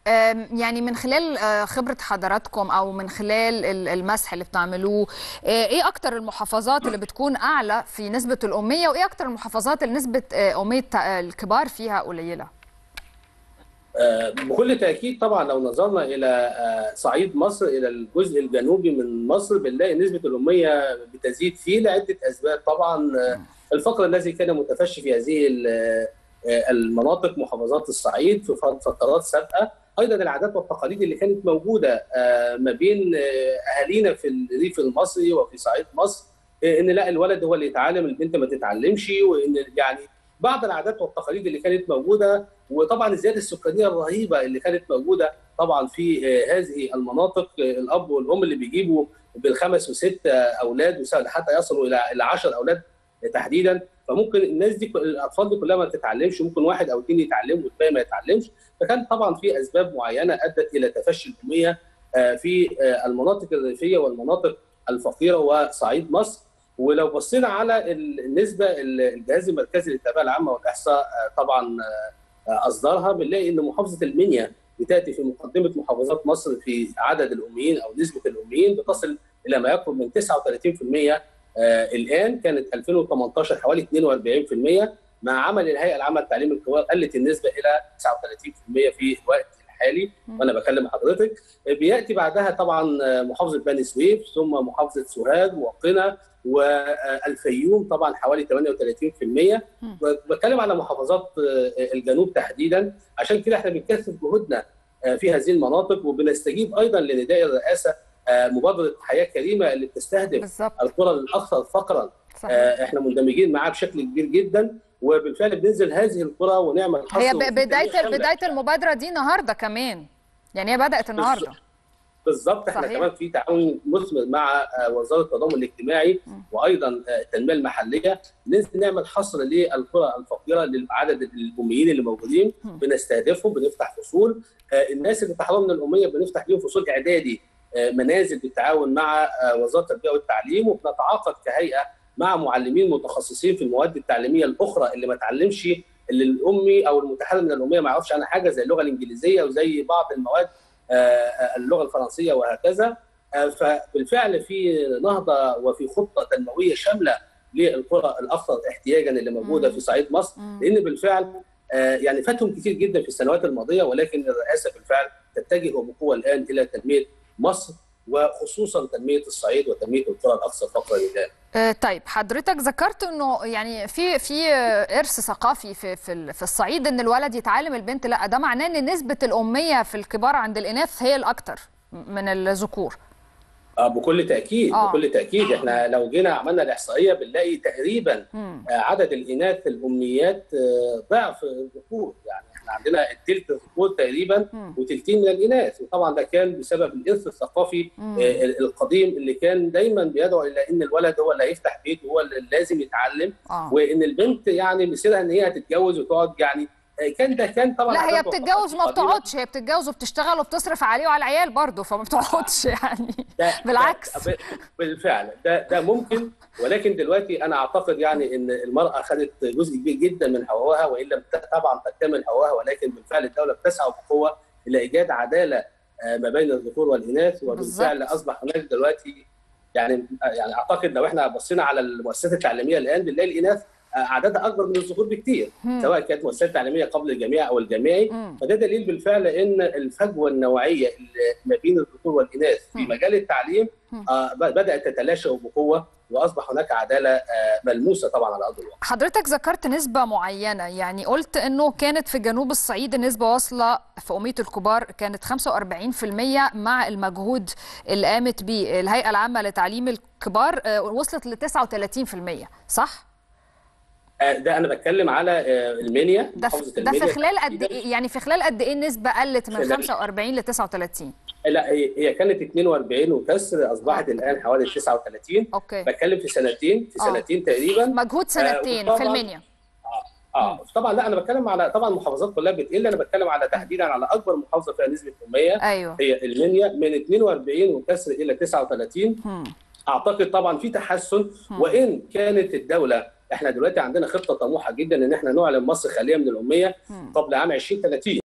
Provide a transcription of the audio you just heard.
آم، يعني من خلال آه، خبرة حضراتكم أو من خلال ال- المسح اللي بتعملوه آه، إيه أكتر المحافظات اللي بتكون أعلى في نسبة الأمية وإيه أكتر المحافظات اللي نسبة آه، أمية آه، الكبار فيها قليلة؟ آه، بكل تأكيد طبعا لو نظرنا إلى آه، صعيد مصر إلى الجزء الجنوبي من مصر بنلاقي نسبة الأمية بتزيد فيه لعدة أسباب طبعا آه، الفقر الذي كان متفشي في هذه ال- آه، المناطق محافظات الصعيد في فت- فترات سابقة أيضا العادات والتقاليد اللي كانت موجودة آه، ما بين آه، أهالينا في الريف المصري وفي صعيد مصر آه، إن لا الولد هو اللي يتعلم البنت ما تتعلمش وإن يعني بعض العادات والتقاليد اللي كانت موجودة وطبعا الزياده السكانيه الرهيبه اللي كانت موجوده طبعا في آه، هذه المناطق آه، الاب والام اللي بيجيبوا بالخمس وست آه، اولاد وس- حتى يصلوا الى الى 10 اولاد تحديدا فممكن الناس دي الاطفال دي كلها ما تتعلمش ممكن واحد او اثنين يتعلموا والباقي ما يتعلمش فكان طبعا في اسباب معينه ادت الى تفشي الاميه آه، في آه، المناطق الريفيه والمناطق الفقيره وصعيد مصر ولو بصينا على النسبه الجهاز المركزي للتربيه العامه والاحصاء آه، طبعا آه، اصدرها بنلاقي ان محافظه المنيا بتاتي في مقدمه محافظات مصر في عدد الاميين او نسبه الاميين بتصل الى ما يقرب من 39% آه، الان كانت 2018 حوالي 42% مع عمل الهيئه العامه للتعليم الكبار قلت النسبه الى 39% في الوقت الحالي وانا بكلم حضرتك بياتي بعدها طبعا آه، محافظه بني سويف ثم محافظه سوهاج وقنا والفيوم طبعا حوالي 38% بتكلم على محافظات آه، الجنوب تحديدا عشان كده احنا بنكثف جهودنا آه، في هذه المناطق وبنستجيب ايضا لنداء الرئاسه آه، مبادره حياه كريمه اللي بتستهدف بالظبط القرى الاكثر فقرا صحيح. آه، احنا مندمجين معاه بشكل كبير جدا وبالفعل بننزل هذه القرى ونعمل حصر هي وفي ب- تنمية بداية شاملة. بداية المبادرة دي النهاردة كمان يعني هي بدأت النهاردة بالظبط احنا صحيح. كمان في تعاون مثمر مع آه، وزاره التضامن الاجتماعي وايضا آه، التنميه المحليه ننزل نعمل حصر للقرى الفقيره لعدد الاميين اللي موجودين بنستهدفهم بنفتح فصول آه، الناس اللي تحرموا من الاميه بنفتح لهم فصول اعدادي آه، منازل بالتعاون مع آه، وزاره التربيه والتعليم وبنتعاقد كهيئه مع معلمين متخصصين في المواد التعليميه الاخرى اللي ما تعلمش اللي الامي او المتحرم من الاميه ما يعرفش عنها حاجه زي اللغه الانجليزيه وزي بعض المواد آه، آه، اللغه الفرنسيه وهكذا آه، فبالفعل في نهضه وفي خطه تنمويه شامله للقرى الاكثر احتياجا اللي موجوده مم. في صعيد مصر مم. لان بالفعل آه، يعني فاتهم كتير جدا في السنوات الماضيه ولكن الرئاسه بالفعل تتجه وبقوه الان الى تنميه مصر وخصوصا تنميه الصعيد وتنميه القرى الاكثر فقرا الان. آه، طيب حضرتك ذكرت انه يعني في في آه، ارث ثقافي في في ال- في الصعيد ان الولد يتعلم البنت لا ده معناه ان نسبة الأمية في الكبار عند الإناث هي الأكثر من الذكور آه، بكل تاكيد آه. بكل تاكيد احنا لو جينا عملنا الاحصائيه بنلاقي تقريبا مم. آه، عدد الاناث الامنيات آه، ضعف الذكور يعني احنا عندنا التلت الذكور تقريبا مم. وتلتين من الاناث وطبعا ده كان بسبب الارث الثقافي مم. آه، القديم اللي كان دايما بيدعو الى ان الولد هو اللي هيفتح بيت وهو اللي لازم يتعلم اه وان البنت يعني مصيرها ان هي هتتجوز وتقعد يعني آه، كان ده كان طبعا لا هي عادات بتتجوز وما وتقاليد قديمة. بتقعدش هي بتتجوز وبتشتغل وبتصرف عليه وعلى العيال برضه فما بتقعدش يعني ده بالعكس. ده ب- بالفعل ده ده ممكن ولكن دلوقتي انا اعتقد يعني ان المراه خدت جزء كبير جدا من حقوقها وان لم ت- طبعا تكتمل حقوقها ولكن بالفعل الدوله بتسعى بقوه الى ايجاد عداله آه، ما بين الذكور والاناث وبالفعل بالظبط. اصبح هناك دلوقتي يعني يعني اعتقد لو احنا بصينا على المؤسسات التعليميه الان بنلاقي الاناث آه، عددها اكبر من الذكور بكتير مم. سواء كانت مؤسسات تعليميه قبل الجامعي او الجامعي مم. فده دليل بالفعل ان الفجوه النوعيه اللي ما بين الذكور والاناث في مم. مجال التعليم مم. آه، ب- بدات تتلاشى بقوه واصبح هناك عداله آه، ملموسه طبعا على ارض الواقع. حضرتك ذكرت نسبة معينة يعني قلت انه كانت في جنوب الصعيد النسبة واصلة في أمية الكبار كانت 45% مع المجهود اللي قامت به الهيئة العامة لتعليم الكبار آه، وصلت ل 39% صح؟ آه، ده انا بتكلم على آه، المنيا ده في, محافظه ده في المنيا خلال قد تحديداً. ايه يعني في خلال قد ايه النسبة قلت من خلال- 45 ل 39 لا هي هي كانت 42 وكسر اصبحت الان حوالي 39 اوكي بتكلم في سنتين في آه. سنتين تقريبا مجهود سنتين وطبعاً- في المنيا اه طبعا لا انا بتكلم على طبعا المحافظات كلها بتقل انا بتكلم على تحديدا على اكبر محافظه فيها نسبه اميه ايوه هي المنيا من 42 وكسر الى 39 مم. اعتقد طبعا في تحسن مم. وان كانت الدوله احنا دلوقتي عندنا خطه طموحه جدا ان احنا نعلن مصر خاليه من الاميه مم. قبل عام 2030